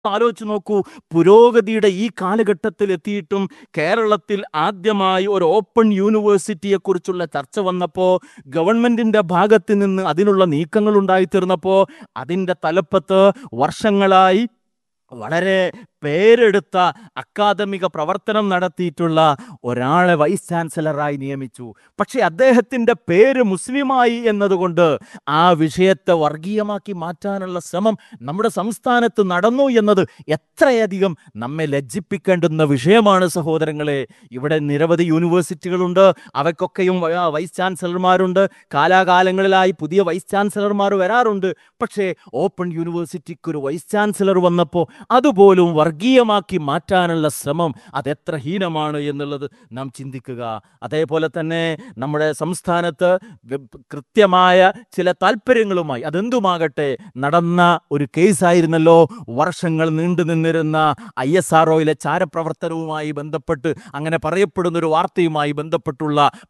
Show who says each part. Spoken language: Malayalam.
Speaker 1: ആലോചിച്ച് നോക്കൂ പുരോഗതിയുടെ ഈ കാലഘട്ടത്തിൽ എത്തിയിട്ടും കേരളത്തിൽ ആദ്യമായി ഒരു ഓപ്പൺ യൂണിവേഴ്സിറ്റിയെ കുറിച്ചുള്ള ചർച്ച വന്നപ്പോൾ ഗവൺമെന്റിന്റെ ഭാഗത്ത് നിന്ന് അതിനുള്ള നീക്കങ്ങൾ ഉണ്ടായിത്തീർന്നപ്പോൾ അതിൻ്റെ തലപ്പത്ത് വർഷങ്ങളായി വളരെ പേരെടുത്ത അക്കാദമിക പ്രവർത്തനം നടത്തിയിട്ടുള്ള ഒരാളെ വൈസ് ചാൻസലറായി നിയമിച്ചു പക്ഷേ അദ്ദേഹത്തിൻ്റെ പേര് മുസ്ലിമായി എന്നതുകൊണ്ട് ആ വിഷയത്തെ വർഗീയമാക്കി മാറ്റാനുള്ള ശ്രമം നമ്മുടെ സംസ്ഥാനത്ത് നടന്നു എന്നത് എത്രയധികം നമ്മെ ലജ്ജിപ്പിക്കേണ്ടുന്ന വിഷയമാണ് സഹോദരങ്ങളെ ഇവിടെ നിരവധി യൂണിവേഴ്സിറ്റികളുണ്ട് അവയ്ക്കൊക്കെയും വ- വൈസ് ചാൻസലർമാരുണ്ട് കാലാകാലങ്ങളിലായി പുതിയ വൈസ് ചാൻസലർമാർ വരാറുണ്ട് പക്ഷേ ഓപ്പൺ യൂണിവേഴ്സിറ്റിക്ക് ഒരു വൈസ് ചാൻസലർ വന്നപ്പോൾ അതുപോലും വർഗീയമാക്കി മാറ്റാനുള്ള ശ്രമം അതെത്ര ഹീനമാണ് എന്നുള്ളത് നാം ചിന്തിക്കുക അതേപോലെ തന്നെ നമ്മുടെ സംസ്ഥാനത്ത് വെ- കൃത്യമായ ചില താല്പര്യങ്ങളുമായി അതെന്തുമാകട്ടെ നടന്ന ഒരു കേസായിരുന്നല്ലോ വർഷങ്ങൾ നീണ്ടു നിന്നിരുന്ന ഐ എസ് ആർ ചാരപ്രവർത്തനവുമായി ബന്ധപ്പെട്ട് അങ്ങനെ പറയപ്പെടുന്ന ഒരു വാർത്തയുമായി ബന്ധപ്പെട്ടുള്ള